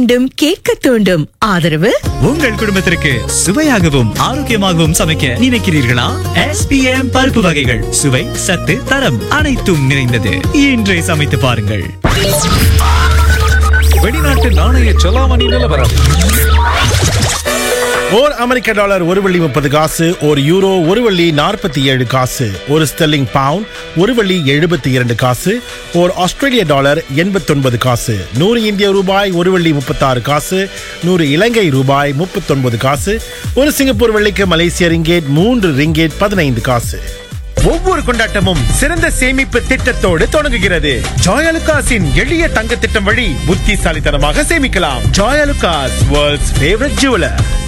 வேண்டும் கேட்க தூண்டும் ஆதரவு உங்கள் குடும்பத்திற்கு சுவையாகவும் ஆரோக்கியமாகவும் சமைக்க நினைக்கிறீர்களா எஸ்பிஎம் பருப்பு வகைகள் சுவை சத்து தரம் அனைத்தும் நிறைந்தது இன்றே சமைத்து பாருங்கள் வெளிநாட்டு நாணய செலாவணி நிலவரம் ஓர் அமெரிக்க டாலர் ஒரு வெள்ளி முப்பது காசு ஒரு யூரோ ஒரு வெள்ளி நாற்பத்தி ஏழு காசு ஒரு ஸ்டெர்லிங் பவுண்ட் ஒரு வெள்ளி எழுபத்தி இரண்டு காசு ஓர் ஆஸ்திரேலிய டாலர் எண்பத்தொன்பது காசு நூறு இந்திய ரூபாய் ஒரு வெள்ளி முப்பத்தாறு காசு நூறு இலங்கை ரூபாய் முப்பத்தொன்பது காசு ஒரு சிங்கப்பூர் வெள்ளிக்கு மலேசிய ரிங்கேட் மூன்று ரிங்கேட் பதினைந்து காசு ஒவ்வொரு கொண்டாட்டமும் சிறந்த சேமிப்பு திட்டத்தோடு தொடங்குகிறது ஜாயலுகாஸின் எளிய தங்க திட்டம் வழி புத்திசாலித்தனமாக சேமிக்கலாம் ஜாயலுகாஸ் வேர்ல்ட்ஸ் ஃபேவரட் ஜுவலர்